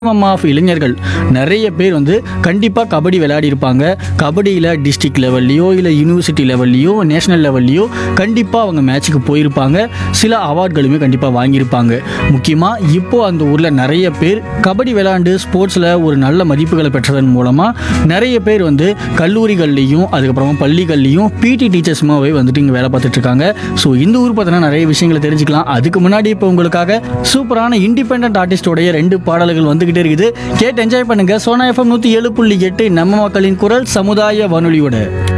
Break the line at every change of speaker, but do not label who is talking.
of இளைஞர்கள் நிறைய பேர் வந்து கண்டிப்பாக கபடி விளையாடி இருப்பாங்க கபடியில் டிஸ்ட்ரிக்ட் லெவல்லையோ இல்லை யூனிவர்சிட்டி லெவல்லையோ நேஷனல் லெவல்லையோ கண்டிப்பாக அவங்க மேட்ச்சுக்கு போயிருப்பாங்க சில அவார்ட்களுமே கண்டிப்பாக வாங்கியிருப்பாங்க முக்கியமாக இப்போ அந்த ஊரில் நிறைய பேர் கபடி விளையாண்டு ஸ்போர்ட்ஸில் ஒரு நல்ல மதிப்புகளை பெற்றதன் மூலமாக நிறைய பேர் வந்து கல்லூரிகள்லையும் அதுக்கப்புறமா பள்ளிகள்லையும் பிடி டீச்சர்ஸுமாவே வந்துட்டு இங்கே வேலை பார்த்துட்டு இருக்காங்க ஸோ இந்த ஊர் பார்த்தீங்கன்னா நிறைய விஷயங்களை தெரிஞ்சுக்கலாம் அதுக்கு முன்னாடி இப்போ உங்களுக்காக சூப்பரான இண்டிபெண்ட் ஆர்டிஸ்டோடைய ரெண்டு பாடல்கள் வந்துகிட்டே இருக்குது கேட்டு என்ஜாய் பண்ணுங்க சோனா எஃப்எம் நூற்றி ஏழு புள்ளி எட்டு நம்ம மக்களின் குரல் சமுதாய வானொலியோட